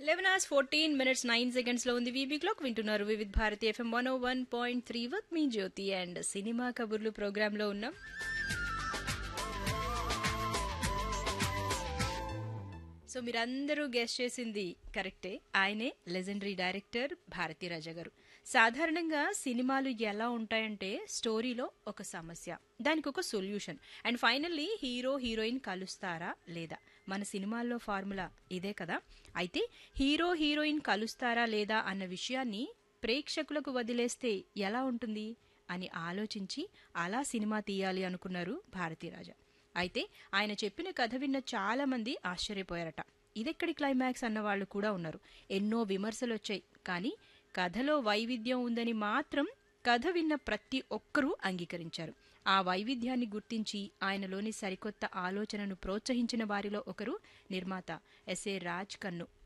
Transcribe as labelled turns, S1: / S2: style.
S1: eleven hours fourteen minutes nine seconds లో ఉంది VB clock వింటున్నారు Vividh Bharati FM one O one point three with me Jyothi and cinema కబుర్లు programme లో ఉన్నాం so మీరందరూ గెస్ట్ చేసింది కరెక్టే ఆయనే లెజెండరీ డైరెక్టర్ భారతీ రాజా గారు సాధారణంగా సినిమాలు ఎలా ఉంటాయంటే స్టోరీలో ఒక సమస్య దానికి ఒక solution and finally hero heroine కలుస్తారా లేదా మన సినిమాల్లో ఫార్ములా ఇదే కదా అయితే హీరో హీరోయిన్ కలుస్తారా లేదా అన్న విషయాన్ని ప్రేక్షకులకు వదిలేస్తే ఎలా ఉంటుంది అని ఆలోచించి అలా సినిమా తీయాలి అనుకున్నారు భారతీరాజా అయితే ఆయన చెప్పిన కథ విన్న చాలా మంది ఆశ్చర్యపోయారట ఇదెక్కడి క్లైమాక్స్ అన్న వాళ్ళు కూడా ఉన్నారు ఎన్నో విమర్శలు వచ్చాయి కానీ కథలో వైవిధ్యం ఉందని మాత్రం కథ విన్న ప్రతి ఒక్కరూ అంగీకరించారు ఆ వైవిధ్యాన్ని గుర్తించి ఆయనలోని సరికొత్త ఆలోచనను ప్రోత్సహించిన వారిలో ఒకరు నిర్మాత ఎస్ఏ రాజ్ కన్ను